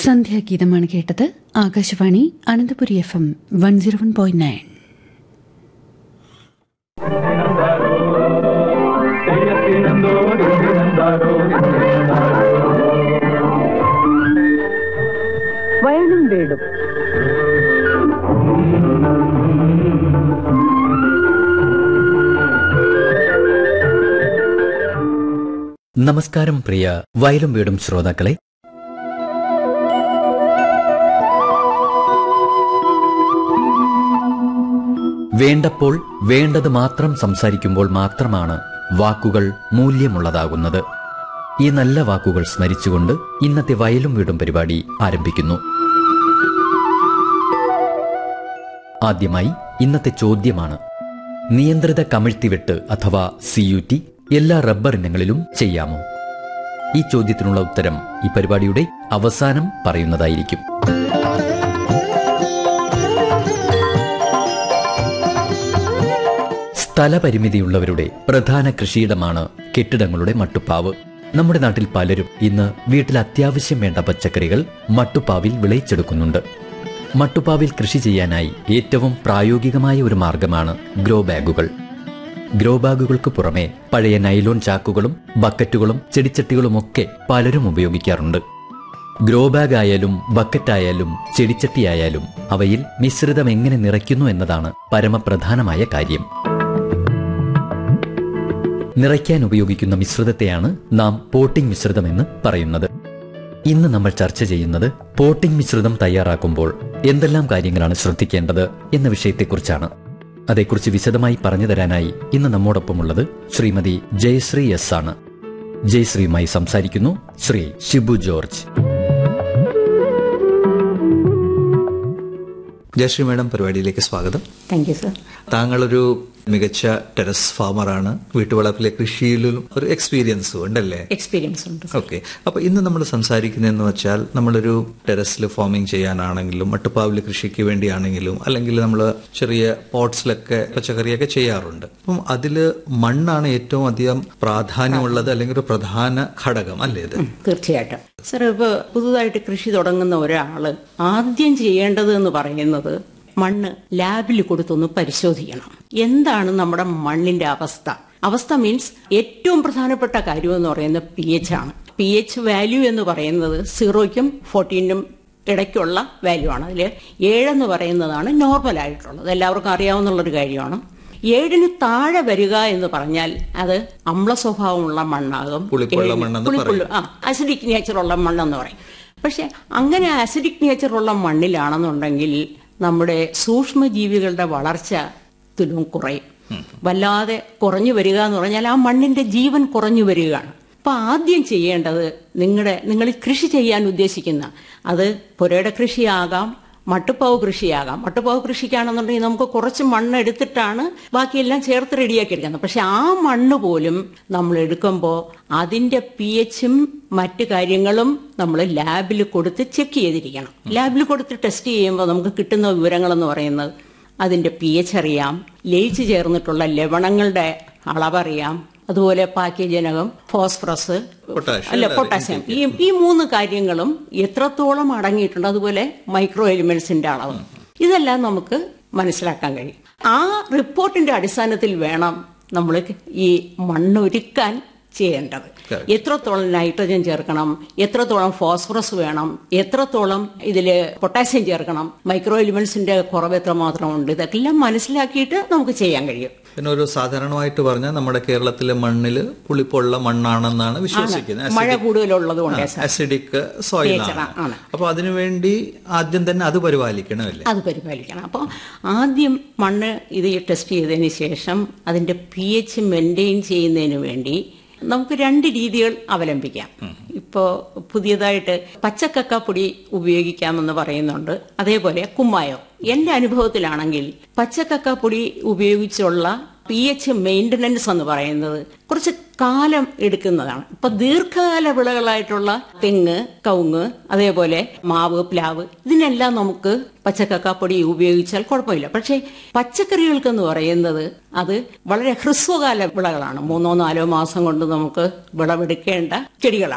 സന്ധ്യാഗീതമാണ് കേട്ടത് Akashvani Ananthapuri F M one zero one point nine വയലും വീടും നമസ്കാരം പ്രിയ വയലും വീടും ശ്രോതാക്കളെ വേണ്ടപ്പോൾ വേണ്ടത് മാത്രം സംസാരിക്കുമ്പോൾ മാത്രമാണ് വാക്കുകൾ മൂല്യമുള്ളതാകുന്നത് ഈ നല്ല വാക്കുകൾ സ്മരിച്ചുകൊണ്ട് ഇന്നത്തെ വയലും വീടും പരിപാടി ആരംഭിക്കുന്നു ആദ്യമായി ഇന്നത്തെ ചോദ്യമാണ് നിയന്ത്രിത കമിഴ്ത്തിവെട്ട് അഥവാ സി യു ടി എല്ലാ റബ്ബർ ഇനങ്ങളിലും ചെയ്യാമോ ഈ ചോദ്യത്തിനുള്ള ഉത്തരം ഈ പരിപാടിയുടെ അവസാനം പറയുന്നതായിരിക്കും സ്ഥലപരിമിതിയുള്ളവരുടെ പ്രധാന കൃഷിയിടമാണ് കെട്ടിടങ്ങളുടെ മട്ടുപ്പാവ് നമ്മുടെ നാട്ടിൽ പലരും ഇന്ന് വീട്ടിൽ അത്യാവശ്യം വേണ്ട പച്ചക്കറികൾ മട്ടുപ്പാവിൽ വിളയിച്ചെടുക്കുന്നുണ്ട് മട്ടുപ്പാവിൽ കൃഷി ചെയ്യാനായി ഏറ്റവും പ്രായോഗികമായ ഒരു മാർഗമാണ് ഗ്രോ ബാഗുകൾ ഗ്രോ ബാഗുകൾക്ക് പുറമെ പഴയ നൈലോൺ ചാക്കുകളും ബക്കറ്റുകളും ചെടിച്ചട്ടികളുമൊക്കെ പലരും ഉപയോഗിക്കാറുണ്ട് ഗ്രോ ബാഗ് ആയാലും ബക്കറ്റായാലും ചെടിച്ചട്ടിയായാലും അവയിൽ മിശ്രിതം എങ്ങനെ നിറയ്ക്കുന്നു എന്നതാണ് പരമപ്രധാനമായ കാര്യം നിറയ്ക്കാൻ ഉപയോഗിക്കുന്ന മിശ്രിതത്തെയാണ് നാം പോട്ടിംഗ് മിശ്രിതമെന്ന് പറയുന്നത് ഇന്ന് നമ്മൾ ചർച്ച ചെയ്യുന്നത് പോട്ടിംഗ് മിശ്രിതം തയ്യാറാക്കുമ്പോൾ എന്തെല്ലാം കാര്യങ്ങളാണ് ശ്രദ്ധിക്കേണ്ടത് എന്ന വിഷയത്തെക്കുറിച്ചാണ് അതേക്കുറിച്ച് വിശദമായി പറഞ്ഞു തരാനായി ഇന്ന് നമ്മോടൊപ്പമുള്ളത് ശ്രീമതി ജയശ്രീ എസ് ആണ് ജയശ്രീയുമായി സംസാരിക്കുന്നു ശ്രീ ഷിബു ജോർജ് ജയശ്രീ മാഡം പരിപാടിയിലേക്ക് സ്വാഗതം താങ്ക് യു സർ താങ്കളൊരു മികച്ച ടെറസ് ഫാമറാണ് വീട്ടുവളപ്പിലെ കൃഷിയിലും ഒരു എക്സ്പീരിയൻസും ഉണ്ടല്ലേ എക്സ്പീരിയൻസ് ഉണ്ട് ഓക്കെ അപ്പൊ ഇന്ന് നമ്മൾ സംസാരിക്കുന്നതെന്ന് വെച്ചാൽ നമ്മളൊരു ടെറസിൽ ഫാമിംഗ് ചെയ്യാനാണെങ്കിലും മട്ടുപ്പാവിൽ കൃഷിക്ക് വേണ്ടിയാണെങ്കിലും അല്ലെങ്കിൽ നമ്മൾ ചെറിയ പോട്ട്സിലൊക്കെ പച്ചക്കറിയൊക്കെ ചെയ്യാറുണ്ട് അപ്പം അതില് മണ്ണാണ് ഏറ്റവും അധികം പ്രാധാന്യമുള്ളത് അല്ലെങ്കിൽ ഒരു പ്രധാന ഘടകം അല്ലേ ഇത് തീർച്ചയായിട്ടും സർ ഇപ്പൊ പുതുതായിട്ട് കൃഷി തുടങ്ങുന്ന ഒരാള് ആദ്യം ചെയ്യേണ്ടത് എന്ന് പറയുന്നത് മണ്ണ് ലാബിൽ കൊടുത്തൊന്ന് പരിശോധിക്കണം എന്താണ് നമ്മുടെ മണ്ണിന്റെ അവസ്ഥ അവസ്ഥ മീൻസ് ഏറ്റവും പ്രധാനപ്പെട്ട കാര്യം എന്ന് പറയുന്നത് പി എച്ച് ആണ് പി എച്ച് വാല്യൂ എന്ന് പറയുന്നത് സീറോയ്ക്കും ഫോർട്ടീനും ഇടയ്ക്കുള്ള വാല്യൂ ആണ് അതിൽ ഏഴെന്ന് പറയുന്നതാണ് നോർമൽ ആയിട്ടുള്ളത് എല്ലാവർക്കും അറിയാവുന്നുള്ളൊരു കാര്യമാണ് ഏഴിന് താഴെ വരിക എന്ന് പറഞ്ഞാൽ അത് അമ്ല സ്വഭാവമുള്ള മണ്ണാകും പുളിപ്പുള്ള ഏഴിന് മണ്ണെന്ന് പുളിപ്പുള്ള ആ അസിഡിക് നേച്ചറുള്ള മണ്ണെന്ന് പറയും പക്ഷെ അങ്ങനെ അസിഡിക് നേച്ചറുള്ള മണ്ണിലാണെന്നുണ്ടെങ്കിൽ നമ്മുടെ സൂക്ഷ്മജീവികളുടെ വളർച്ച തുലും കുറയും വല്ലാതെ കുറഞ്ഞു വരിക എന്ന് പറഞ്ഞാൽ ആ മണ്ണിന്റെ ജീവൻ കുറഞ്ഞു വരികയാണ് അപ്പൊ ആദ്യം ചെയ്യേണ്ടത് നിങ്ങളുടെ നിങ്ങൾ കൃഷി ചെയ്യാൻ ഉദ്ദേശിക്കുന്ന അത് പുരയുടെ കൃഷിയാകാം മട്ടുപ്പാവ് കൃഷിയാകാം മട്ടുപ്പാവ് കൃഷിക്കാണെന്നുണ്ടെങ്കിൽ നമുക്ക് കുറച്ച് മണ്ണ് എടുത്തിട്ടാണ് ബാക്കിയെല്ലാം ചേർത്ത് റെഡിയാക്കി എടുക്കുന്നത് പക്ഷെ ആ മണ്ണ് പോലും നമ്മൾ എടുക്കുമ്പോൾ അതിന്റെ പി എച്ചും മറ്റു കാര്യങ്ങളും നമ്മൾ ലാബിൽ കൊടുത്ത് ചെക്ക് ചെയ്തിരിക്കണം ലാബിൽ കൊടുത്ത് ടെസ്റ്റ് ചെയ്യുമ്പോൾ നമുക്ക് കിട്ടുന്ന വിവരങ്ങളെന്ന് പറയുന്നത് അതിന്റെ പി എച്ച് അറിയാം ലയിച്ചു ചേർന്നിട്ടുള്ള ലവണങ്ങളുടെ അളവറിയാം അതുപോലെ പാക്യജനകം ഫോസ്ഫറസ് പൊട്ടാഷ്യം അല്ല പൊട്ടാസ്യം ഈ ഈ മൂന്ന് കാര്യങ്ങളും എത്രത്തോളം അടങ്ങിയിട്ടുണ്ട് അതുപോലെ മൈക്രോ എലിമെന്റ്സിന്റെ അളവ് ഇതെല്ലാം നമുക്ക് മനസ്സിലാക്കാൻ കഴിയും ആ റിപ്പോർട്ടിന്റെ അടിസ്ഥാനത്തിൽ വേണം നമ്മൾ ഈ മണ്ണൊരുക്കാൻ ചെയ്യേണ്ടത് എത്രത്തോളം നൈട്രജൻ ചേർക്കണം എത്രത്തോളം ഫോസ്ഫറസ് വേണം എത്രത്തോളം ഇതില് പൊട്ടാസ്യം ചേർക്കണം മൈക്രോ എലിമെന്റ്സിന്റെ കുറവ് എത്രമാത്രം ഉണ്ട് ഇതെല്ലാം മനസ്സിലാക്കിയിട്ട് നമുക്ക് ചെയ്യാൻ കഴിയും പിന്നെ ഒരു സാധാരണമായിട്ട് പറഞ്ഞാൽ നമ്മുടെ കേരളത്തിലെ മണ്ണില് പുളിപ്പുള്ള മണ്ണാണെന്നാണ് വിശ്വസിക്കുന്നത് മഴ കൂടുതലുള്ളത് കൊണ്ട് അസിഡിക് സോയിലാണ് ആണ്. അപ്പൊ അതിനുവേണ്ടി ആദ്യം തന്നെ അത് പരിപാലിക്കണമല്ലേ അത് പരിപാലിക്കണം അപ്പോൾ ആദ്യം മണ്ണ് ഇത് ടെസ്റ്റ് ചെയ്തതിന് ശേഷം അതിന്റെ പി എച്ച് മെയിൻറ്റെയിൻ ചെയ്യുന്നതിന് വേണ്ടി നമുക്ക് രണ്ട് രീതികൾ അവലംബിക്കാം ഇപ്പോൾ പുതിയതായിട്ട് പച്ചക്കക്കാപ്പൊടി ഉപയോഗിക്കാമെന്ന് പറയുന്നുണ്ട് അതേപോലെ കുമ്മായം എന്റെ അനുഭവത്തിലാണെങ്കിൽ പച്ചക്കക്കാപ്പൊടി ഉപയോഗിച്ചുള്ള പി എച്ച് മെയിൻ്റനൻസ് എന്ന് പറയുന്നത് കുറച്ച് കാലം എടുക്കുന്നതാണ് ഇപ്പൊ ദീർഘകാല വിളകളായിട്ടുള്ള തെങ്ങ് കവുങ്ങ് അതേപോലെ മാവ് പ്ലാവ് ഇതിനെല്ലാം നമുക്ക് പച്ചക്കക്കാപ്പൊടി ഉപയോഗിച്ചാൽ കുഴപ്പമില്ല പക്ഷേ പച്ചക്കറികൾക്കെന്ന് പറയുന്നത് അത് വളരെ ഹ്രസ്വകാല വിളകളാണ് മൂന്നോ നാലോ മാസം കൊണ്ട് നമുക്ക് വിളവെടുക്കേണ്ട ചെടികളാണ്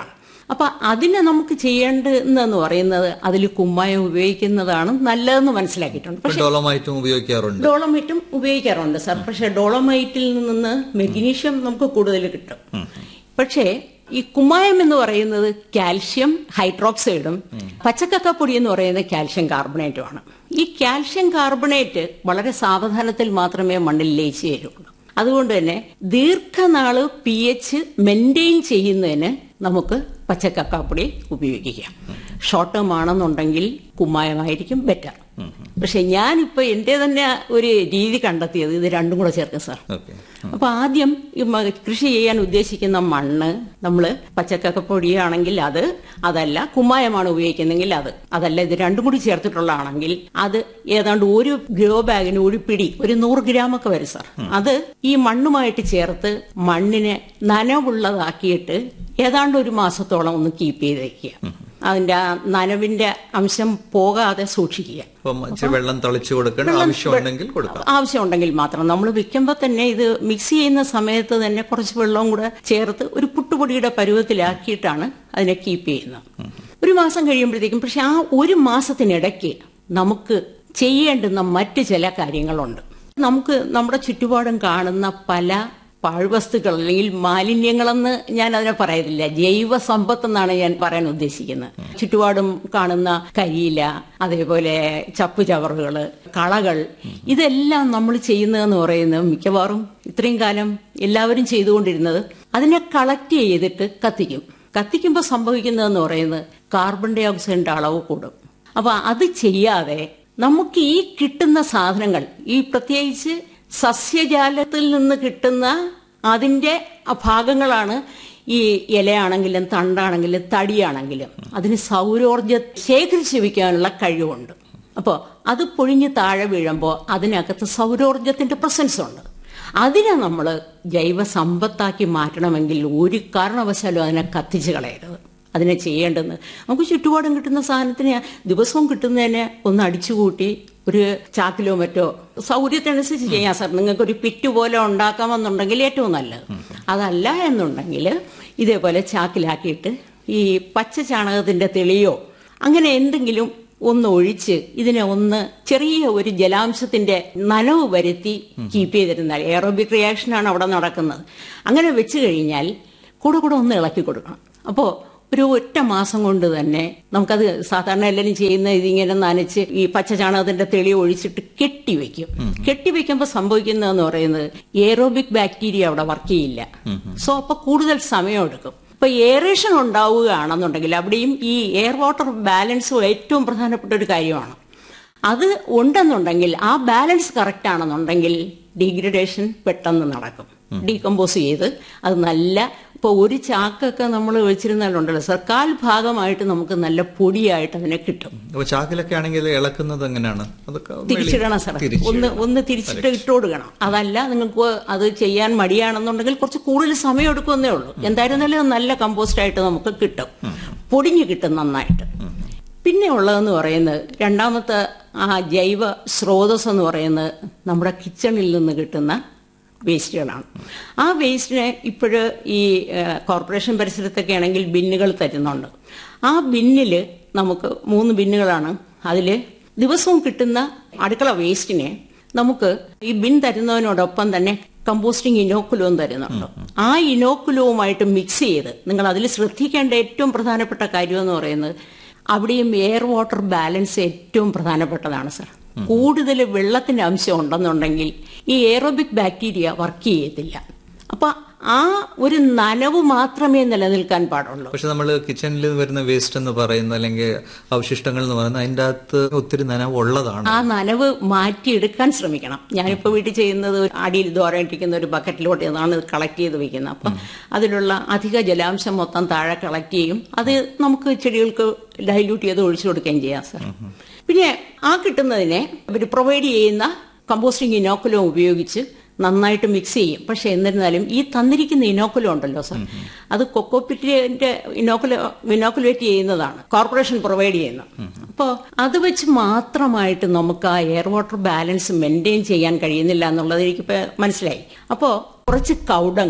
അപ്പൊ അതിനെ നമുക്ക് ചെയ്യേണ്ടതെന്ന് പറയുന്നത് അതിൽ കുമ്മായം ഉപയോഗിക്കുന്നതാണ് നല്ലതെന്ന് മനസ്സിലാക്കിയിട്ടുണ്ട് ഇപ്പൊ ഡോളോമൈറ്റും ഉപയോഗിക്കാറുണ്ട് ഡോളമൈറ്റും ഉപയോഗിക്കാറുണ്ട് സാർ പക്ഷെ ഡോളമൈറ്റിൽ നിന്ന് മെഗ്നീഷ്യം നമുക്ക് കൂടുതൽ കിട്ടും പക്ഷേ ഈ കുമ്മായം എന്ന് പറയുന്നത് കാൽഷ്യം ഹൈഡ്രോക്സൈഡും പച്ചക്കക്കപ്പൊടി എന്ന് പറയുന്നത് കാൽഷ്യം കാർബണേറ്റുമാണ് ഈ കാൽഷ്യം കാർബണേറ്റ് വളരെ സാവധാനത്തിൽ മാത്രമേ മണ്ണിൽ ലയിച്ചു ചേരുള്ളൂ അതുകൊണ്ട് തന്നെ ദീർഘനാള് പി എച്ച് മെയിൻറ്റെയിൻ ചെയ്യുന്നതിന് നമുക്ക് പച്ചക്കക്കാപ്പൊടി ഉപയോഗിക്കാം ഷോർട്ട് ടേം ആണെന്നുണ്ടെങ്കിൽ കുമ്മായമായിരിക്കും ബെറ്റർ പക്ഷെ ഞാനിപ്പോ എന്റെ തന്നെ ഒരു രീതി കണ്ടെത്തിയത് ഇത് രണ്ടും കൂടെ ചേർക്കും സാർ ഓക്കെ അപ്പൊ ആദ്യം ഈ മ- കൃഷി ചെയ്യാൻ ഉദ്ദേശിക്കുന്ന മണ്ണ് നമ്മൾ പച്ചക്കക്കപ്പൊടിയാണെങ്കിൽ അത് അതല്ല കുമ്മായമാണ് ഉപയോഗിക്കുന്നെങ്കിൽ അത് അതല്ല ഇത് രണ്ടും കൂടി ചേർത്തിട്ടുള്ളതാണെങ്കിൽ അത് ഏതാണ്ട് ഒരു ഗ്രോ ബാഗിന് ഒരു പിടി ഒരു നൂറ് ഗ്രാം ഒക്കെ വരും സാർ അത് ഈ മണ്ണുമായിട്ട് ചേർത്ത് മണ്ണിനെ നനവുള്ളതാക്കിയിട്ട് ഏതാണ്ട് ഒരു മാസത്തോളം ഒന്ന് കീപ്പ് ചെയ്ത് വയ്ക്കുക അതിന്റെ ആ നനവിന്റെ അംശം പോകാതെ സൂക്ഷിക്കുക അപ്പം ഇച്ചിരി വെള്ളം തളിച്ചു കൊടുക്കണം ആവശ്യമുണ്ടെങ്കിൽ കൊടുക്കാം ആവശ്യമുണ്ടെങ്കിൽ മാത്രം നമ്മൾ വിൽക്കുമ്പോൾ തന്നെ ഇത് മിക്സ് ചെയ്യുന്ന സമയത്ത് തന്നെ കുറച്ച് വെള്ളവും കൂടെ ചേർത്ത് ഒരു പുട്ടുപൊടിയുടെ പരുവത്തിലാക്കിയിട്ടാണ് അതിനെ കീപ്പ് ചെയ്യുന്നത് ഒരു മാസം കഴിയുമ്പോഴത്തേക്കും പക്ഷെ ആ ഒരു മാസത്തിനിടയ്ക്ക് നമുക്ക് ചെയ്യേണ്ടുന്ന മറ്റ് ചില കാര്യങ്ങളുണ്ട് നമുക്ക് നമ്മുടെ ചുറ്റുപാടും കാണുന്ന പല പാഴ്വസ്തുക്കൾ അല്ലെങ്കിൽ മാലിന്യങ്ങളെന്ന് ഞാൻ അതിനെ പറയുന്നില്ല ജൈവ സമ്പത്ത് എന്നാണ് ഞാൻ പറയാൻ ഉദ്ദേശിക്കുന്നത് ചുറ്റുപാടും കാണുന്ന കരിയില അതേപോലെ ചപ്പു ചവറുകള് കളകൾ ഇതെല്ലാം നമ്മൾ ചെയ്യുന്നതെന്ന് പറയുന്നത് മിക്കവാറും ഇത്രയും കാലം എല്ലാവരും ചെയ്തുകൊണ്ടിരുന്നത് അതിനെ കളക്ട് ചെയ്തിട്ട് കത്തിക്കും കത്തിക്കുമ്പോൾ സംഭവിക്കുന്നതെന്ന് പറയുന്നത് കാർബൺ ഡൈ ഓക്സൈഡിന്റെ അളവ് കൂടും അപ്പൊ അത് ചെയ്യാതെ നമുക്ക് ഈ കിട്ടുന്ന സാധനങ്ങൾ ഈ പ്രത്യേകിച്ച് സസ്യജാലത്തിൽ നിന്ന് കിട്ടുന്ന അതിന്റെ ഭാഗങ്ങളാണ് ഈ ഇലയാണെങ്കിലും തണ്ടാണെങ്കിലും തടിയാണെങ്കിലും അതിന് സൗരോർജ ശേഖരിച്ചു വെക്കാനുള്ള കഴിവുണ്ട് അപ്പോൾ അത് പൊഴിഞ്ഞ് താഴെ വീഴുമ്പോൾ അതിനകത്ത് സൗരോർജത്തിന്റെ പ്രസൻസ് ഉണ്ട് അതിനെ നമ്മൾ ജൈവ സമ്പത്താക്കി മാറ്റണമെങ്കിൽ ഒരു കാരണവശാലും അതിനെ കത്തിച്ച് കളയരുത് അതിനെ ചെയ്യേണ്ടത് നമുക്ക് ചുറ്റുപാടും കിട്ടുന്ന സാധനത്തിന് ദിവസവും കിട്ടുന്നതിനെ ഒന്ന് അടിച്ചുകൂട്ടി ഒരു ചാക്കിലോ മറ്റോ സൗകര്യത്തിനനുസരിച്ച് ചെയ്യാം സാർ നിങ്ങൾക്ക് ഒരു പിറ്റ് പോലെ ഉണ്ടാക്കാമെന്നുണ്ടെങ്കിൽ ഏറ്റവും നല്ലത് അതല്ല എന്നുണ്ടെങ്കിൽ ഇതേപോലെ ചാക്കിലാക്കിയിട്ട് ഈ പച്ച ചാണകത്തിന്റെ തെളിയോ അങ്ങനെ എന്തെങ്കിലും ഒന്ന് ഒഴിച്ച് ഇതിനെ ഒന്ന് ചെറിയ ഒരു ജലാംശത്തിന്റെ നനവ് വരുത്തി കീപ്പ് ചെയ്തിരുന്നാൽ എയറോബിക് റിയാക്ഷനാണ് അവിടെ നടക്കുന്നത് അങ്ങനെ വെച്ച് കഴിഞ്ഞാൽ കൂടെ കൂടെ ഒന്ന് ഇളക്കി കൊടുക്കണം അപ്പോൾ ഒരു ഒറ്റ മാസം കൊണ്ട് തന്നെ നമുക്കത് സാധാരണ എല്ലാവരും ചെയ്യുന്ന ഇതിങ്ങനെ നനച്ച് ഈ പച്ച ചാണകത്തിന്റെ തെളി ഒഴിച്ചിട്ട് കെട്ടിവെക്കും കെട്ടിവെക്കുമ്പോൾ സംഭവിക്കുന്നതെന്ന് പറയുന്നത് എയറോബിക് ബാക്ടീരിയ അവിടെ വർക്ക് ചെയ്യില്ല സോ അപ്പൊ കൂടുതൽ സമയം എടുക്കും ഇപ്പൊ എയറേഷൻ ഉണ്ടാവുകയാണെന്നുണ്ടെങ്കിൽ അവിടെയും ഈ എയർ വാട്ടർ ബാലൻസ് ഏറ്റവും പ്രധാനപ്പെട്ട ഒരു കാര്യമാണ് അത് ഉണ്ടെന്നുണ്ടെങ്കിൽ ആ ബാലൻസ് കറക്റ്റ് ആണെന്നുണ്ടെങ്കിൽ ഡീഗ്രഡേഷൻ പെട്ടെന്ന് നടക്കും ഡീകമ്പോസ് ചെയ്ത് അത് നല്ല ഇപ്പൊ ഒരു ചാക്കൊക്കെ നമ്മൾ വെച്ചിരുന്നാലുണ്ടല്ലോ സർ കാൽ ഭാഗമായിട്ട് നമുക്ക് നല്ല പൊടിയായിട്ട് അതിനെ കിട്ടും അപ്പൊ ചാക്കിലൊക്കെ ആണെങ്കിൽ ഇളക്കുന്നത് എങ്ങനെയാണ് അതൊക്കെ വെളി- തിരിച്ചിടണം സാർ തിരിച്ചിടണം. ഒന്ന് ഒന്ന് തിരിച്ചിട്ട് ഇട്ട് കൊടുക്കണം അതല്ല നിങ്ങൾക്ക് അത് ചെയ്യാൻ മടിയാണെന്നുണ്ടെങ്കിൽ കുറച്ച് കൂടുതൽ സമയം എടുക്കുമെന്നേ ഉള്ളൂ എന്തായിരുന്നാലും അത് നല്ല കമ്പോസ്റ്റ് ആയിട്ട് നമുക്ക് കിട്ടും പൊടിഞ്ഞു കിട്ടും നന്നായിട്ട് പിന്നെ ഉള്ളതെന്ന് പറയുന്നത് രണ്ടാമത്തെ ആ ജൈവ സ്രോതസ് എന്ന് പറയുന്നത് നമ്മുടെ കിച്ചണിൽ നിന്ന് കിട്ടുന്ന വേസ്റ്റുകളാണ് ആ വേസ്റ്റിനെ ഇപ്പോഴ് ഈ ഏഹ്, കോർപ്പറേഷൻ പരിസരത്തൊക്കെ ആണെങ്കിൽ ബിന്നുകൾ തരുന്നുണ്ട് ആ ബിന്നിൽ നമുക്ക് മൂന്ന് ബിന്നുകളാണ് അതിൽ ദിവസവും കിട്ടുന്ന അടുക്കള വേസ്റ്റിനെ നമുക്ക് ഈ ബിൻ തരുന്നതിനോടൊപ്പം തന്നെ കമ്പോസ്റ്റിംഗ് ഇനോക്കുലവും തരുന്നുണ്ട് ആ ഇനോക്കുലവുമായിട്ട് മിക്സ് ചെയ്ത് നിങ്ങൾ അതിൽ ശ്രദ്ധിക്കേണ്ട ഏറ്റവും പ്രധാനപ്പെട്ട കാര്യം എന്ന് പറയുന്നത് അവിടെയും എയർ വാട്ടർ ബാലൻസ് ഏറ്റവും പ്രധാനപ്പെട്ടതാണ് സർ കൂടുതൽ വെള്ളത്തിന്റെ അംശം ഉണ്ടെന്നുണ്ടെങ്കിൽ ഈ എയറോബിക് ബാക്ടീരിയ വർക്ക് ചെയ്യത്തില്ല അപ്പൊ ആ ഒരു നനവ് മാത്രമേ നിലനിൽക്കാൻ പാടുള്ളൂ പക്ഷെ നമ്മൾ കിച്ചണിൽ വരുന്ന വേസ്റ്റ് എന്ന് പറയുന്ന അല്ലെങ്കിൽ അവശിഷ്ടങ്ങൾ എന്ന് പറയുന്നത് അതിൻ്റെ അകത്ത് ഒത്തിരി നനവ് ഉള്ളതാണ് ആ നനവ് മാറ്റിയെടുക്കാൻ ശ്രമിക്കണം ഞാനിപ്പോൾ വീട്ടിൽ ചെയ്യുന്നത് ഒരു അടിയിൽ ദ്വാരമിട്ടിരിക്കുന്ന ഒരു ബക്കറ്റിലോട്ട് ഇതാണ് കളക്ട് ചെയ്ത് വെക്കുന്നത് അപ്പം അതിലുള്ള അധിക ജലാംശം മൊത്തം താഴെ കളക്ട് ചെയ്യും അത് നമുക്ക് ചെടികൾക്ക് ഡൈല്യൂട്ട് ചെയ്ത് ഒഴിച്ചു കൊടുക്കുകയും ചെയ്യാം സാർ പിന്നെ ആ കിട്ടുന്നതിനെ അവർ പ്രൊവൈഡ് ചെയ്യുന്ന കമ്പോസ്റ്റിംഗ് ഇനോക്കുലം ഉപയോഗിച്ച് നന്നായിട്ട് മിക്സ് ചെയ്യും പക്ഷെ എന്നിരുന്നാലും ഈ തന്നിരിക്കുന്ന ഇനോക്കുലം ഉണ്ടല്ലോ സാർ അത് കൊക്കോപ്പിറ്റിന്റെ ഇനോക്കുല ഇനോക്കുലേറ്റ് ചെയ്യുന്നതാണ് കോർപ്പറേഷൻ പ്രൊവൈഡ് ചെയ്യുന്നത് അപ്പോൾ അത് വെച്ച് മാത്രമായിട്ട് നമുക്ക് ആ എയർ വാട്ടർ ബാലൻസ് മെയിൻറ്റെയിൻ ചെയ്യാൻ കഴിയുന്നില്ല എന്നുള്ളത് എനിക്കിപ്പോൾ മനസ്സിലായി അപ്പോൾ കുറച്ച് കൗഡങ്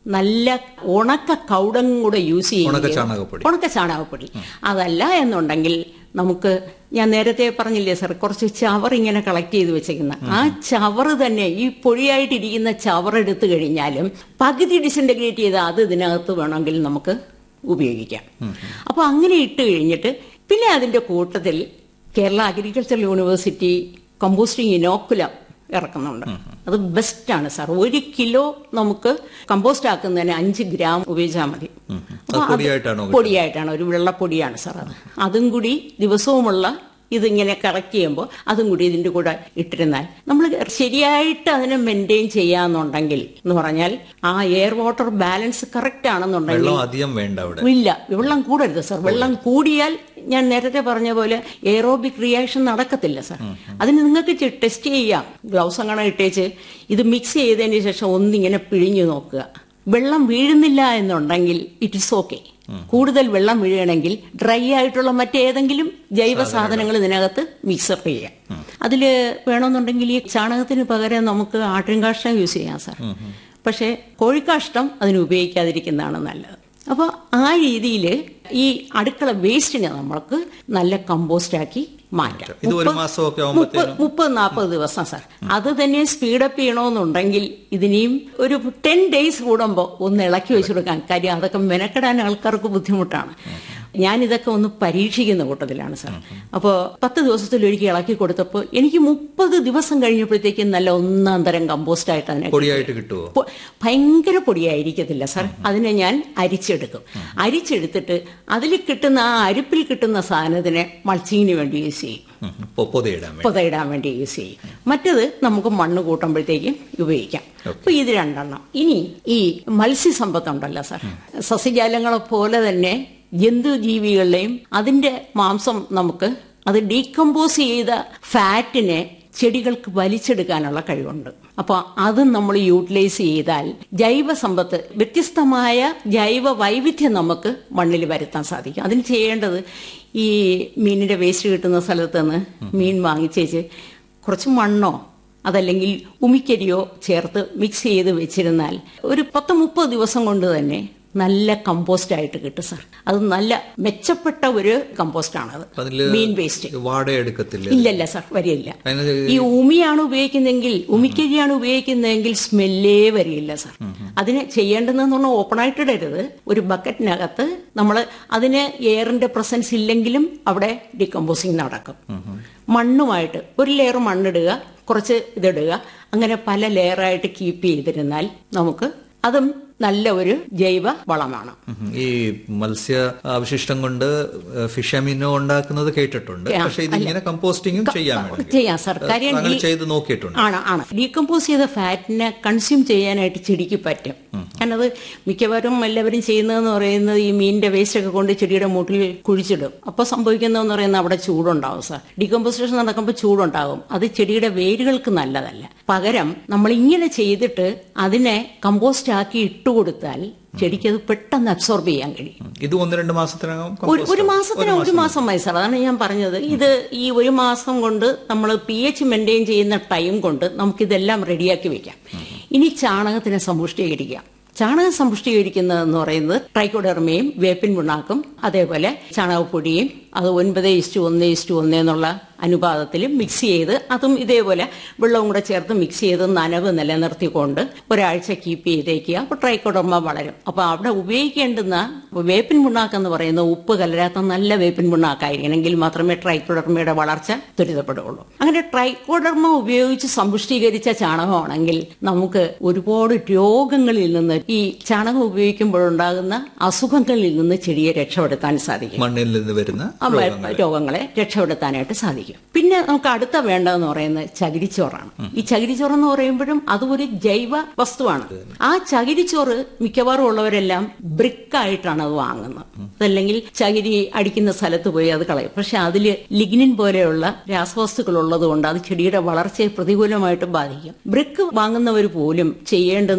നല്ല ഉണക്ക കൗടങ്ങും കൂടെ യൂസ് ഉണക്ക ചെയ്യും ചാണകപ്പൊടി. ഉണക്ക ചാണകപ്പൊടി അതല്ല എന്നുണ്ടെങ്കിൽ നമുക്ക് ഞാൻ നേരത്തെ പറഞ്ഞില്ലേ സർ കുറച്ച് ചവർ ഇങ്ങനെ കളക്ട് ചെയ്ത് വെച്ചേക്കുന്ന ആ ചവറ് തന്നെ ഈ പൊടിയായിട്ടിരിക്കുന്ന ചവർ എടുത്തു കഴിഞ്ഞാലും പകുതി ഡിസിൻറ്റഗ്രേറ്റ് ചെയ്ത് അത് ഇതിനകത്ത് വേണമെങ്കിൽ നമുക്ക് ഉപയോഗിക്കാം അപ്പോൾ അങ്ങനെ ഇട്ട് കഴിഞ്ഞിട്ട് പിന്നെ അതിന്റെ കൂട്ടത്തിൽ Kerala agricultural university composting inoculum ഇറക്കുന്നുണ്ട് അത് ബെസ്റ്റാണ് സാർ ഒരു കിലോ നമുക്ക് കമ്പോസ്റ്റ് ആക്കുന്നതിന് അഞ്ച് ഗ്രാം ഉപയോഗിച്ചാൽ മതി അപ്പൊ അത് പൊടിയായിട്ടാണോ പൊടിയായിട്ടാണ് ഒരു വെള്ളപ്പൊടിയാണ് സാർ അത് അതും കൂടി ദിവസവുമുള്ള ഇതിങ്ങനെ കറക്റ്റ് ചെയ്യുമ്പോൾ അതും കൂടി ഇതിന്റെ കൂടെ ഇട്ടിരുന്നാൽ നമ്മൾ ശരിയായിട്ട് അതിനെ മെയിൻറ്റെയിൻ ചെയ്യാന്നുണ്ടെങ്കിൽ എന്ന് പറഞ്ഞാൽ ആ എയർ വാട്ടർ ബാലൻസ് കറക്റ്റ് ആണെന്നുണ്ടെങ്കിൽ വെള്ളം അധികം വേണ്ട അവിടെ ഇല്ല വെള്ളം കൂടരുത് സാർ വെള്ളം കൂടിയാൽ ഞാൻ നേരത്തെ പറഞ്ഞ പോലെ എയറോബിക് റിയാക്ഷൻ നടക്കത്തില്ല സാർ അതിന് നിങ്ങൾക്ക് ടെസ്റ്റ് ചെയ്യാം ഗ്ലൗസ് അങ്ങനെ ഇട്ടേച്ച് ഇത് മിക്സ് ചെയ്തതിന് ശേഷം ഒന്നിങ്ങനെ പിഴിഞ്ഞു നോക്കുക വെള്ളം വീഴുന്നില്ല എന്നുണ്ടെങ്കിൽ ഇറ്റ് ഇസ് ഓക്കെ കൂടുതൽ വെള്ളം വീഴണമെങ്കിൽ ഡ്രൈ ആയിട്ടുള്ള മറ്റേതെങ്കിലും ജൈവ സാധനങ്ങൾ ഇതിനകത്ത് മിക്സപ്പ് ചെയ്യാം അതിൽ വേണമെന്നുണ്ടെങ്കിൽ ഈ ചാണകത്തിന് പകരം നമുക്ക് ആട്ടിൻകാഷ്ടം യൂസ് ചെയ്യാം സാർ പക്ഷേ കോഴിക്കാഷ്ടം അതിന് ഉപയോഗിക്കാതിരിക്കുന്നതാണ് നല്ലത് അപ്പോൾ ആ രീതിയിൽ ഈ അടുക്കള വേസ്റ്റിനെ നമ്മൾക്ക് നല്ല കമ്പോസ്റ്റ് ആക്കി മാറ്റാം ഇത് ഒരു മുപ്പത്- മാസമൊക്കെ മുപ്പത് ആകുമ്പോഴത്തേനും മുപ്പത് നാൽപ്പത് ദിവസം സാർ അത് തന്നെ സ്പീഡപ്പ് ചെയ്യണമെന്നുണ്ടെങ്കിൽ ഇതിനെയും ഒരു ടെൻ ഡേയ്സ് കൂടുമ്പോൾ ഒന്ന് ഇളക്കി വെച്ചു കൊടുക്കാൻ കാര്യം അതൊക്കെ മെനക്കെടാൻ ആൾക്കാർക്ക് ബുദ്ധിമുട്ടാണ് ഞാൻ ഇതൊക്കെ ഒന്ന് പരീക്ഷിക്കുന്ന കൂട്ടത്തിലാണ് സാർ അപ്പോൾ പത്ത് ദിവസത്തിൽ ഒരിക്കൽ ഇളക്കി കൊടുത്തപ്പോൾ എനിക്ക് മുപ്പത് ദിവസം കഴിഞ്ഞപ്പോഴത്തേക്കും നല്ല ഒന്നാം തരം കമ്പോസ്റ്റ് ആയിട്ട് അതിനെ പൊടിയായിട്ട് കിട്ടുമോ പൊ- ഭയങ്കര പൊടിയായിരിക്കത്തില്ല സാർ അതിനെ ഞാൻ അരിച്ചെടുക്കും അരിച്ചെടുത്തിട്ട് അതിൽ കിട്ടുന്ന ആ അരിപ്പിൽ കിട്ടുന്ന സാധനത്തിനെ മൾച്ചിങ്ങിന് വേണ്ടി യൂസ് ചെയ്യും ഉം. പൊ- പൊതയിടാൻ വേണ്ടി പുതയിടാൻ വേണ്ടി യൂസ് ചെയ്യും മറ്റത് നമുക്ക് മണ്ണ് കൂട്ടുമ്പോഴത്തേക്കും ഉപയോഗിക്കാം അപ്പൊ ഇത് രണ്ടെണ്ണം ഇനി ഈ മത്സ്യസമ്പത്തുണ്ടല്ലോ സാർ സസ്യജാലങ്ങളെ പോലെ തന്നെ ജന്തുജീവികളുടെയും അതിന്റെ മാംസം നമുക്ക് അത് ഡീകമ്പോസ് ചെയ്ത ഫാറ്റിനെ ചെടികൾക്ക് വലിച്ചെടുക്കാനുള്ള കഴിവുണ്ട് അപ്പോൾ അത് നമ്മൾ യൂട്ടിലൈസ് ചെയ്താൽ ജൈവ സമ്പത്ത് വ്യത്യസ്തമായ ജൈവ വൈവിധ്യം നമുക്ക് മണ്ണിൽ വരുത്താൻ സാധിക്കും അതിന് ചെയ്യേണ്ടത് ഈ മീനിന്റെ വേസ്റ്റ് കിട്ടുന്ന സ്ഥലത്ത് നിന്ന് മീൻ വാങ്ങിച്ചേച്ച് കുറച്ച് മണ്ണോ അതല്ലെങ്കിൽ ഉമിക്കരിയോ ചേർത്ത് മിക്സ് ചെയ്ത് വെച്ചിരുന്നാൽ ഒരു പത്ത് മുപ്പത് ദിവസം കൊണ്ട് തന്നെ നല്ല കമ്പോസ്റ്റ് ആയിട്ട് കിട്ടും സാർ അത് നല്ല മെച്ചപ്പെട്ട ഒരു കമ്പോസ്റ്റാണത് അതില് മീൻ വേസ്റ്റ് വാട എടുക്കത്തില്ല ഇല്ലല്ല സാർ വരില്ല അതിന് ഈ ഉമിയാണ് ഉപയോഗിക്കുന്നതെങ്കിൽ ഉമിക്കരിയാണ് ഉപയോഗിക്കുന്നതെങ്കിൽ സ്മെല്ലേ വരില്ല സാർ അതിന് ചെയ്യേണ്ടതെന്ന് പറഞ്ഞാൽ ഓപ്പൺ ആയിട്ട് ഇടരുത് ഒരു ബക്കറ്റിനകത്ത് നമ്മൾ അതിന് എയറിന്റെ പ്രസൻസ് ഇല്ലെങ്കിലും അവിടെ ഡികമ്പോസിങ് നടക്കും മണ്ണുമായിട്ട് ഒരു ലെയർ മണ്ണിടുക കുറച്ച് ഇതിടുക അങ്ങനെ പല ലെയറായിട്ട് കീപ്പ് ചെയ്തിരുന്നാൽ നമുക്ക് അതും നല്ല ഒരു ജൈവ വളമാണ് ഉം. ഈ മത്സ്യ അവശിഷ്ടം കൊണ്ട് ഫിഷ് അമിനോ ഉണ്ടാക്കുന്നത് കേട്ടിട്ടുണ്ട് ആ, പക്ഷെ ഇതിങ്ങനെ കമ്പോസ്റ്റിങ്ങും ചെയ്യാൻ വേണമെങ്കിൽ. ചെയ്യാം സാർ കാര്യം അങ്ങനെ ഈ- ചെയ്ത് നോക്കിയിട്ടുണ്ട് ആണ് ആണ് ഡീകമ്പോസ് ചെയ്ത ഫാറ്റിനെ കൺസ്യൂം ചെയ്യാനായിട്ട് ചെടിക്ക് പറ്റും കാരണം അത് മിക്കവാറും എല്ലാവരും ചെയ്യുന്നതെന്ന് പറയുന്നത് ഈ മീനിന്റെ വേസ്റ്റ് ഒക്കെ കൊണ്ട് ചെടിയുടെ മൂട്ടിൽ കുഴിച്ചിടും അപ്പോൾ സംഭവിക്കുന്നതെന്ന് പറയുന്നത് അവിടെ ചൂടുണ്ടാവും സാർ ഡീകമ്പോസിഷൻ നടക്കുമ്പോൾ ചൂടുണ്ടാകും അത് ചെടിയുടെ വേരുകൾക്ക് നല്ലതല്ല പകരം നമ്മൾ ഇങ്ങനെ ചെയ്തിട്ട് അതിനെ കമ്പോസ്റ്റ് ആക്കി ഇട്ടുകൊടുത്താൽ ചെടിക്ക് അത് പെട്ടെന്ന് അബ്സോർബ് ചെയ്യാൻ കഴിയും ഇത് ഒന്ന് രണ്ട് മാസത്തിനകം ഒരു compost ഒരു ആവും. മാസത്തിന് ഒരു മാസം മതി സാർ അതാണ് ഞാൻ പറഞ്ഞത് ഇത് ഈ ഒരു മാസം കൊണ്ട് നമ്മൾ പി എച്ച് മെയിൻറ്റെയിൻ ചെയ്യുന്ന ടൈം കൊണ്ട് നമുക്കിതെല്ലാം റെഡിയാക്കി വെക്കാം ഇനി ചാണകത്തിനെ സമ്പുഷ്ടീകരിക്കാം ചാണകം സമ്പുഷ്ടീകരിക്കുന്നതെന്ന് പറയുന്നത് ട്രൈക്കോഡെർമയും വേപ്പിൻ പിണ്ണാക്കും അതേപോലെ ചാണകപ്പൊടിയും അത് ഒൻപത് ഇസ്റ്റു ഒന്ന് ഇസ്റ്റു ഒന്ന് എന്നുള്ള അനുപാതത്തിൽ മിക്സ് ചെയ്ത് അതും ഇതേപോലെ വെള്ളവും കൂടെ ചേർത്ത് മിക്സ് ചെയ്ത് നനവ് നിലനിർത്തിക്കൊണ്ട് ഒരാഴ്ച കീപ്പ് ചെയ്തേക്കുക അപ്പോൾ ട്രൈക്കോഡർമ വളരും അപ്പോൾ അവിടെ ഉപയോഗിക്കേണ്ടുന്ന വേപ്പിൻ പിണ്ണാക്ക് എന്ന് പറയുന്ന ഉപ്പ് കലരാത്ത നല്ല വേപ്പിൻ പിണ്ണാക്കായിരിക്കണം എങ്കിൽ മാത്രമേ ട്രൈക്കോഡർമയുടെ വളർച്ച ത്വരിതപ്പെടുകയുള്ളൂ അങ്ങനെ ട്രൈക്കോഡർമ ഉപയോഗിച്ച് സമ്പുഷ്ടീകരിച്ച ചാണകമാണെങ്കിൽ നമുക്ക് ഒരുപാട് രോഗങ്ങളിൽ നിന്ന് ഈ ചാണകം ഉപയോഗിക്കുമ്പോഴുണ്ടാകുന്ന അസുഖങ്ങളിൽ നിന്ന് ചെടിയെ രക്ഷപ്പെടുത്താൻ സാധിക്കും മണ്ണിൽ നിന്ന് വരുന്ന ആ മ- രോഗങ്ങളെ രക്ഷപ്പെടുത്താനായിട്ട് സാധിക്കും പിന്നെ നമുക്ക് അടുത്ത വേണ്ടതെന്ന് പറയുന്നത് ചകിരിച്ചോറാണ് ഈ ചകിരിച്ചോറ് എന്ന് പറയുമ്പോഴും അത് ഒരു ജൈവ വസ്തുവാണ് ആ ചകിരിച്ചോറ് മിക്കവാറും ഉള്ളവരെല്ലാം ബ്രിക്കായിട്ടാണ് അത് വാങ്ങുന്നത് അതല്ലെങ്കിൽ ചകിരി അടിക്കുന്ന സ്ഥലത്ത് പോയി അത് കളയും പക്ഷെ അതില് ലിഗ്നിൻ പോലെയുള്ള രാസവസ്തുക്കൾ ഉള്ളത് കൊണ്ട് അത് ചെടിയുടെ വളർച്ചയെ പ്രതികൂലമായിട്ട് ബാധിക്കും ബ്രിക്ക് വാങ്ങുന്നവർ പോലും ചെയ്യേണ്ടുന്നത്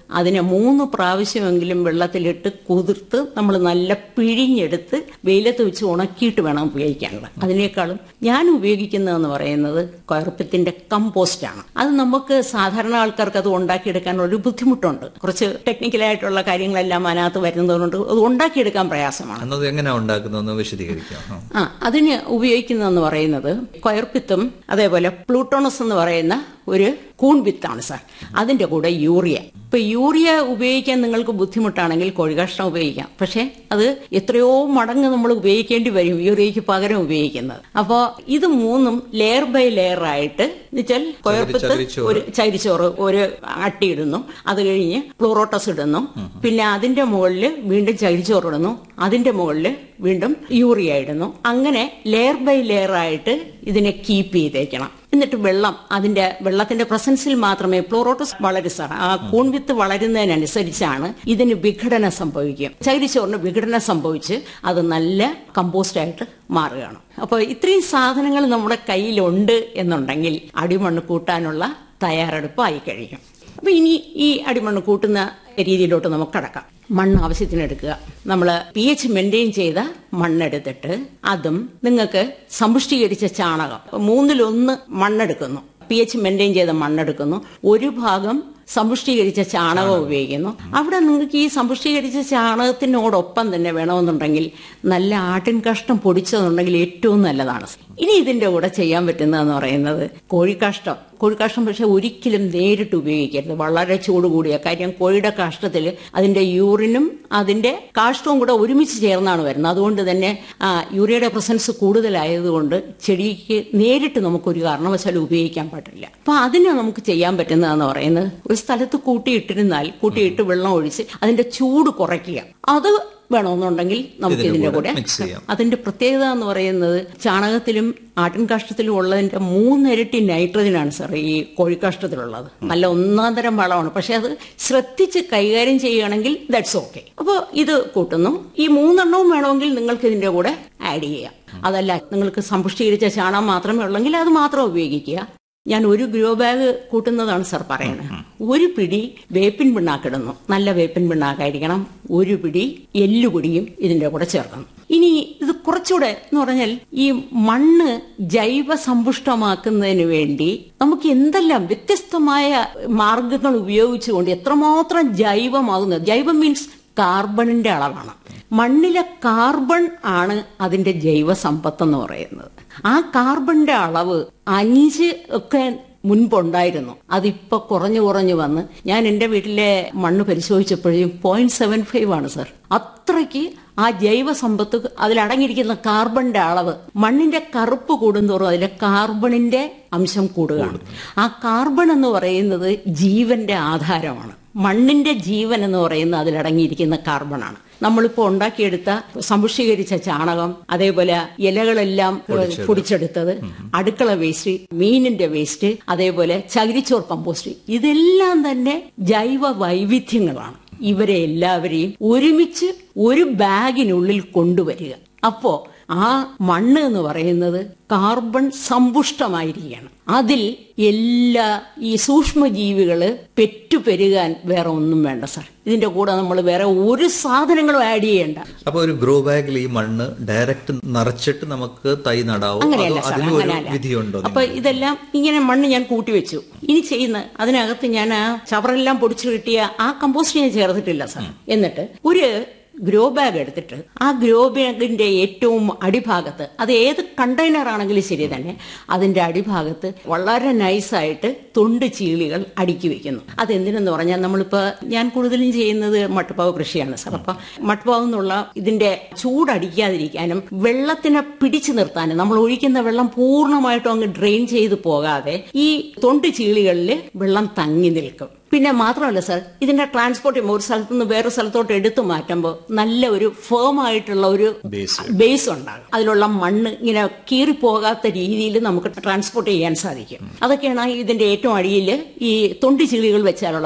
അതിനെ മൂന്ന് പ്രാവശ്യമെങ്കിലും വെള്ളത്തിലിട്ട് കുതിർത്ത് നമ്മൾ നല്ല പിഴിഞ്ഞെടുത്ത് വെയിലത്ത് വെച്ച് ഉണക്കിയിട്ട് വേണം ഉപയോഗിക്കാനുള്ളത് അതിനേക്കാളും ഞാൻ ഉപയോഗിക്കുന്നതെന്ന് പറയുന്നത് കൊയർപ്പത്തിന്റെ കമ്പോസ്റ്റാണ് അത് നമുക്ക് സാധാരണ ആൾക്കാർക്ക് അത് ഉണ്ടാക്കിയെടുക്കാൻ ഒരു ബുദ്ധിമുട്ടുണ്ട് കുറച്ച് ടെക്നിക്കലായിട്ടുള്ള കാര്യങ്ങളെല്ലാം അതിനകത്ത് വരുന്നതുകൊണ്ട് അത് ഉണ്ടാക്കിയെടുക്കാൻ പ്രയാസമാണ് എന്നത് എങ്ങനെയാ ഉണ്ടാക്കുന്നതെന്ന് വിശദീകരിക്കാം ആ. ആ അതിന് ഉപയോഗിക്കുന്നതെന്ന് പറയുന്നത് കൊയർപ്പിത്തും അതേപോലെ പ്ലൂട്ടോണസ് എന്ന് പറയുന്ന ഒരു കൂൺവിത്താണ് സാർ അതിന്റെ കൂടെ യൂറിയ ഇപ്പൊ യൂറിയ ഉപയോഗിക്കാൻ നിങ്ങൾക്ക് ബുദ്ധിമുട്ടാണെങ്കിൽ കോഴികാഷ്ടം ഉപയോഗിക്കാം പക്ഷെ അത് എത്രയോ മടങ്ങ് നമ്മൾ ഉപയോഗിക്കേണ്ടി വരും യൂറിയയ്ക്ക് പകരം ഉപയോഗിക്കുന്നത് അപ്പോൾ ഇത് മൂന്നും ലെയർ ബൈ ലെയർ ആയിട്ട് എന്നുവെച്ചാൽ കൊയർപ്പിത്ത് ചകിരിച്ചോറ്. ഒരു ചകിരിച്ചോറ് ഒരു അട്ടി ഇടുന്നു അത് കഴിഞ്ഞ് പ്ലൂറോട്ടസ് ഇടുന്നു പിന്നെ അതിന്റെ മുകളിൽ വീണ്ടും ചകിരിച്ചോറ് ഇടുന്നു അതിന്റെ മുകളിൽ വീണ്ടും യൂറിയ ഇടുന്നു അങ്ങനെ ലെയർ ബൈ ലെയർ ആയിട്ട് ഇതിനെ കീപ്പ് ചെയ്തേക്കണം എന്നിട്ട് വെള്ളം അതിന്റെ വെള്ളത്തിന്റെ പ്രസൻസിൽ മാത്രമേ പ്ലൂറോട്ടസ് വളരെ സഹ ആ കൂൺവിത്ത് വളരുന്നതിനനുസരിച്ചാണ് ഇതിന് വിഘടനം സംഭവിക്കും ചകിരിച്ചോറിന് വിഘടനം സംഭവിച്ച് അത് നല്ല കമ്പോസ്റ്റ് ആയിട്ട് മാറുകയാണ് അപ്പോൾ ഇത്രയും സാധനങ്ങൾ നമ്മുടെ കയ്യിലുണ്ട് എന്നുണ്ടെങ്കിൽ അടിമണ്ണ് കൂട്ടാനുള്ള തയ്യാറെടുപ്പായി കഴിയും അപ്പൊ ഇനി ഈ അടിമണ്ണ് കൂട്ടുന്ന രീതിയിലോട്ട് നമുക്ക് കടക്കാം മണ്ണ് ആവശ്യത്തിന് എടുക്കുക നമ്മൾ പി എച്ച് മെയിൻറ്റെയിൻ ചെയ്ത മണ്ണെടുത്തിട്ട് അതും നിങ്ങൾക്ക് സമ്പുഷ്ടീകരിച്ച ചാണകം മൂന്നിലൊന്ന് മണ്ണെടുക്കുന്നു പി എച്ച് മെയിൻറ്റെയിൻ ചെയ്ത മണ്ണെടുക്കുന്നു ഒരു ഭാഗം സമ്പുഷ്ടീകരിച്ച ചാണകം ഉപയോഗിക്കുന്നു അവിടെ നിങ്ങൾക്ക് ഈ സമ്പുഷ്ടീകരിച്ച ചാണകത്തിനോടൊപ്പം തന്നെ വേണമെന്നുണ്ടെങ്കിൽ നല്ല ആട്ടിൻ കഷ്ടം പൊടിച്ചതുണ്ടെങ്കിൽ ഏറ്റവും നല്ലതാണ് ഇനി ഇതിന്റെ കൂടെ ചെയ്യാൻ പറ്റുന്നതെന്ന് പറയുന്നത് കോഴിക്കാഷ്ടം കോഴിക്കാഷ്ടം പക്ഷെ ഒരിക്കലും നേരിട്ട് ഉപയോഗിക്കരുത് വളരെ ചൂട് കൂടിയ കാര്യം കോഴിയുടെ കാഷ്ടത്തിൽ അതിന്റെ യൂറിനും അതിന്റെ കാഷ്ടവും കൂടെ ഒരുമിച്ച് ചേർന്നാണ് വരുന്നത് അതുകൊണ്ട് തന്നെ ആ, യൂറിയയുടെ പ്രസൻസ് കൂടുതലായതുകൊണ്ട് ചെടിക്ക് നേരിട്ട് നമുക്കൊരു കാരണവശാലും ഉപയോഗിക്കാൻ പറ്റില്ല അപ്പൊ അതിന് നമുക്ക് ചെയ്യാൻ പറ്റുന്നതെന്ന് പറയുന്നത് ഒരു സ്ഥലത്ത് കൂട്ടിയിട്ടിരുന്നാൽ കൂട്ടിയിട്ട് വെള്ളം ഒഴിച്ച് അതിന്റെ ചൂട് കുറയ്ക്കുക അത് വേണമെന്നുണ്ടെങ്കിൽ നമുക്ക് ഇതിന്റെ ഇതിന്റെ കൂടെ കൂടെ mix ചെയ്യാം. അതിന്റെ പ്രത്യേകത എന്ന് പറയുന്നത് ചാണകത്തിലും ആട്ടിൻകാഷ്ടത്തിലും ഉള്ളതിന്റെ മൂന്നിരട്ടി നൈട്രജനാണ് സാർ ഈ കോഴിക്കാഷ്ടത്തിലുള്ളത് നല്ല ഒന്നാം തരം വളമാണ് പക്ഷെ അത് ശ്രദ്ധിച്ച് കൈകാര്യം ചെയ്യുകയാണെങ്കിൽ ദാറ്റ്സ് ഓക്കെ അപ്പോൾ ഇത് കൂട്ടുന്നു ഈ മൂന്നെണ്ണവും വേണമെങ്കിൽ നിങ്ങൾക്ക് ഇതിന്റെ കൂടെ ആഡ് ചെയ്യാം അതല്ല നിങ്ങൾക്ക് സമ്പുഷ്ടീകരിച്ച ചാണകം മാത്രമേ ഉള്ളെങ്കിൽ അത് മാത്രം ഉപയോഗിക്കുക ഞാൻ ഒരു ഗ്രോ ബാഗ് കൂട്ടുന്നതാണ് സാർ പറയുന്നത് ഒരു പിടി വേപ്പിൻ പിണ്ണാക്കിടുന്നു നല്ല വേപ്പിൻ പിണ്ണാക്കായിരിക്കണം ഒരു പിടി എല്ലുപൊടിയും ഇതിന്റെ കൂടെ ചേർക്കണം ഇനി ഇത് കുറച്ചുകൂടെ എന്ന് പറഞ്ഞാൽ ഈ മണ്ണ് ജൈവ സമ്പുഷ്ടമാക്കുന്നതിന് വേണ്ടി നമുക്ക് എന്തെല്ലാം വ്യത്യസ്തമായ മാർഗങ്ങൾ ഉപയോഗിച്ചുകൊണ്ട് എത്രമാത്രം ജൈവമാകുന്നത് ജൈവം മീൻസ് കാർബണിന്റെ അളവാണ് മണ്ണിലെ കാർബൺ ആണ് അതിന്റെ ജൈവ സമ്പത്ത് എന്ന് പറയുന്നത് ആ കാർബണിന്റെ അളവ് അഞ്ച് ഒക്കെ മുൻപുണ്ടായിരുന്നു അതിപ്പോ കുറഞ്ഞു കുറഞ്ഞു വന്ന് ഞാൻ എന്റെ വീട്ടിലെ മണ്ണ് പരിശോധിച്ചപ്പോഴും പോയിന്റ് സെവൻ ഫൈവ് ആണ് സർ അത്രയ്ക്ക് ആ ജൈവ സമ്പത്ത് അതിലടങ്ങിയിരിക്കുന്ന കാർബണിന്റെ അളവ് മണ്ണിന്റെ കറുപ്പ് കൂടുന്തോറും അതിലെ കാർബണിന്റെ അംശം കൂടുകയാണ് ആ കാർബൺ എന്ന് പറയുന്നത് ജീവന്റെ ആധാരമാണ് മണ്ണിന്റെ ജീവൻ എന്ന് പറയുന്നത് അതിലടങ്ങിയിരിക്കുന്ന കാർബണാണ് നമ്മളിപ്പോൾ ഉണ്ടാക്കിയെടുത്ത സമ്പുഷ്ടീകരിച്ച ചാണകം അതേപോലെ ഇലകളെല്ലാം പൊടിച്ചെടുത്തത് അടുക്കള വേസ്റ്റ് മീനിന്റെ വേസ്റ്റ് അതേപോലെ ചകിരിച്ചോർ കമ്പോസ്റ്റ് ഇതെല്ലാം തന്നെ ജൈവ വൈവിധ്യങ്ങളാണ് ഇവരെ എല്ലാവരെയും ഒരുമിച്ച് ഒരു ബാഗിനുള്ളിൽ കൊണ്ടുവരിക അപ്പോ ആ മണ്ണ് എന്ന് പറയുന്നത് കാർബൺ സമ്പുഷ്ടമായിരിക്കുകയാണ് അതിൽ എല്ലാ ഈ സൂക്ഷ്മജീവികള് പെറ്റുപെരുകാൻ വേറെ ഒന്നും വേണ്ട സാർ ഇതിന്റെ കൂടെ നമ്മൾ വേറെ ഒരു സാധനങ്ങളും ആഡ് ചെയ്യേണ്ട അപ്പൊ ഒരു ഗ്രോ ബാഗിൽ ഈ മണ്ണ് ഡയറക്റ്റ് നിറച്ചിട്ട് നമുക്ക് തൈ നടാവോ അതോ അങ്ങനെയല്ല സാർ അതിന് ഒരു അങ്ങനെയല്ല വിധിയുണ്ടോ അപ്പൊ ഇതെല്ലാം ഇങ്ങനെ മണ്ണ് ഞാൻ കൂട്ടി വെച്ചു ഇനി ചെയ്യുന്ന അതിനകത്ത് ഞാൻ ആ ചവറെല്ലാം പൊടിച്ചു കിട്ടിയ ആ കമ്പോസ്റ്റ് ഞാൻ ചേർത്തിട്ടില്ല സാർ എന്നിട്ട് ഒരു ഗ്രോ ബാഗ് എടുത്തിട്ട് ആ ഗ്രോ ബാഗിന്റെ ഏറ്റവും അടിഭാഗത്ത് അത് ഏത് കണ്ടെയ്നർ ആണെങ്കിലും ശരി തന്നെ അതിന്റെ അടിഭാഗത്ത് വളരെ നൈസായിട്ട് തൊണ്ട് ചീളികൾ അടുക്കി വെക്കുന്നു അതെന്തിനെന്ന് പറഞ്ഞാൽ നമ്മളിപ്പോ ഞാൻ കൂടുതലും ചെയ്യുന്നത് മട്ടുപ്പാവ് കൃഷിയാണ് സാർ അപ്പൊ മട്ടുപ്പാവ് എന്നുള്ള ഇതിന്റെ ചൂടടിക്കാതിരിക്കാനും വെള്ളത്തിനെ പിടിച്ചു നിർത്താനും നമ്മൾ ഒഴിക്കുന്ന വെള്ളം പൂർണ്ണമായിട്ടും അങ്ങ് ഡ്രെയിൻ ചെയ്ത് പോകാതെ ഈ തൊണ്ട് ചീളികളിൽ വെള്ളം തങ്ങി നിൽക്കും പിന്നെ മാത്രമല്ല സാർ ഇതിന്റെ ട്രാൻസ്പോർട്ട് ചെയ്യുമ്പോൾ ഒരു സ്ഥലത്ത് നിന്ന് വേറെ സ്ഥലത്തോട്ട് എടുത്തു മാറ്റുമ്പോൾ നല്ല ഒരു ഫേം ആയിട്ടുള്ള ഒരു ബേസ് ഉണ്ടാകും അതിലുള്ള മണ്ണ് ഇങ്ങനെ കീറിപ്പോകാത്ത രീതിയിൽ നമുക്ക് ട്രാൻസ്പോർട്ട് ചെയ്യാൻ സാധിക്കും അതൊക്കെയാണ് ഇതിന്റെ ഏറ്റവും അടിയിൽ ഈ തൊണ്ടി ചീളികൾ വെച്ചാലുള്ള പ്രയോജനം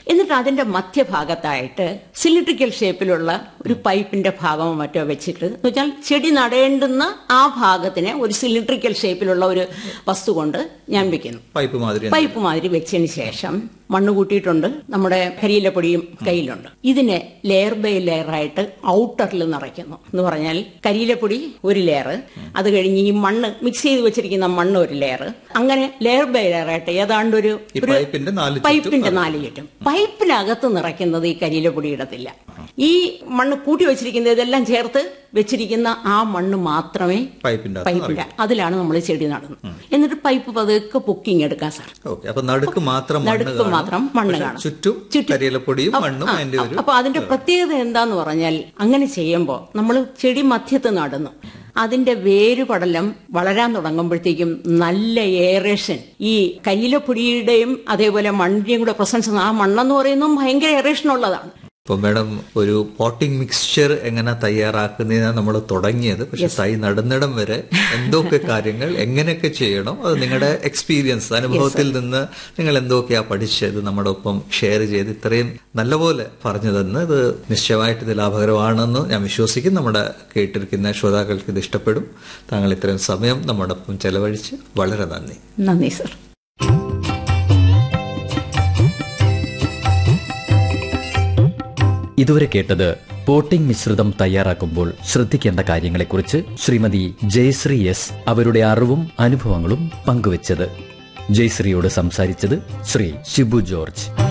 എന്നിട്ട് അതിന്റെ മധ്യഭാഗത്തായിട്ട് സിലിട്രിക്കൽ ഷേപ്പിലുള്ള ഒരു പൈപ്പിന്റെ ഭാഗമോ മറ്റോ വെച്ചിട്ട് എന്ന് വെച്ചാൽ ചെടി നടേണ്ടുന്ന ആ ഭാഗത്തിനെ ഒരു സിലിട്രിക്കൽ ഷേപ്പിലുള്ള ഒരു വസ്തു കൊണ്ട് ഞാൻ വെക്കുന്നു പൈപ്പ് മാതിരി പൈപ്പ് മാതിരി വെച്ചതിന് ശേഷം മണ്ണ് കൂട്ടിയിട്ടുണ്ട് നമ്മുടെ കരിയിലപ്പൊടിയും കയ്യിലുണ്ട് ഇതിനെ ലെയർ ബൈ ലെയർ ആയിട്ട് ഔട്ടറിൽ നിറയ്ക്കുന്നു എന്ന് പറഞ്ഞാൽ കരിയിലപ്പൊടി ഒരു ലെയർ അത് കഴിഞ്ഞ് ഈ മണ്ണ് മിക്സ് ചെയ്ത് വെച്ചിരിക്കുന്ന മണ്ണ് ഒരു ലെയർ അങ്ങനെ ലെയർ ബൈ ലെയർ ആയിട്ട് ഏതാണ്ട് ഒരു ഈ ഒരു പൈപ്പിന്റെ നാല് ചുറ്റും പൈപ്പിന്റെ നാല് ചുറ്റും പൈപ്പിനകത്ത് നിറയ്ക്കുന്നത് ഈ കരിയിലപ്പൊടി ഇടത്തില്ല ഈ മണ്ണ് കൂട്ടി വെച്ചിരിക്കുന്ന ഇതെല്ലാം ചേർത്ത് വെച്ചിരിക്കുന്ന ആ മണ്ണ് മാത്രമേ പൈപ്പിന്റെ അകത്ത് പൈപ്പിന്റെ അതിലാണ് നമ്മൾ ചെടി നടുന്നത് എന്നിട്ട് പൈപ്പ് പതുക്കെ പൊക്കിങ് എടുക്കാം സാർ ഓക്കെ അപ്പൊ നടുക്ക് മാത്രം മണ്ണ് നടുക്ക് കാണും. മാത്രം മണ്ണ് പക്ഷെ കാണും. ചുറ്റും ചുറ്റും. കരിയിലപ്പൊടിയും അപ്പ- മണ്ണും ആ, അതിന്റെ ഒരു അപ്പൊ അതിന്റെ പ്രത്യേകത എന്താന്ന് പറഞ്ഞാൽ അങ്ങനെ ചെയ്യുമ്പോൾ നമ്മൾ ചെടി മധ്യത്ത് നടുന്നു അതിന്റെ വേരുപടലം വളരാൻ തുടങ്ങുമ്പോഴത്തേക്കും നല്ല എയറേഷൻ ഈ കരിയിലപ്പൊടിയുടെയും അതേപോലെ മണ്ണിന്റെയും കൂടെ പ്രസൻസ് ആ മണ്ണെന്ന് പറയുന്നതും ഭയങ്കര എയറേഷൻ ഉള്ളതാണ് ഇപ്പൊ മാഡം ഒരു പോട്ടിംഗ് മിക്സ്ചർ എങ്ങനെ തയ്യാറാക്കുന്നതിനാണ് നമ്മൾ തുടങ്ങിയത് പക്ഷെ തൈ നടുന്നിടം വരെ എന്തൊക്കെ കാര്യങ്ങൾ എങ്ങനെയൊക്കെ ചെയ്യണം അത് നിങ്ങളുടെ എക്സ്പീരിയൻസ് അനുഭവത്തിൽ നിന്ന് നിങ്ങൾ എന്തൊക്കെയാ പഠിച്ചത് നമ്മുടെ ഒപ്പം ഷെയർ ചെയ്ത് ഇത്രയും നല്ലപോലെ പറഞ്ഞു തന്ന് ഇത് നിശ്ചയമായിട്ട് ഇത് ലാഭകരമാണെന്ന് ഞാൻ വിശ്വസിക്കും നമ്മുടെ കേട്ടിരിക്കുന്ന ശ്രോതാക്കൾക്ക് ഇത് ഇഷ്ടപ്പെടും താങ്കൾ ഇത്രയും സമയം നമ്മുടെ ഒപ്പം ചെലവഴിച്ച് വളരെ നന്ദി നന്ദി സർ ഇതുവരെ കേട്ടത് പോട്ടിംഗ് മിശ്രിതം തയ്യാറാക്കുമ്പോൾ ശ്രദ്ധിക്കേണ്ട കാര്യങ്ങളെക്കുറിച്ച് ശ്രീമതി ജയശ്രീ എസ് അവരുടെ അറിവും അനുഭവങ്ങളും പങ്കുവച്ചത് ജയശ്രീയോട് സംസാരിച്ചത് ശ്രീ ഷിബു ജോർജ്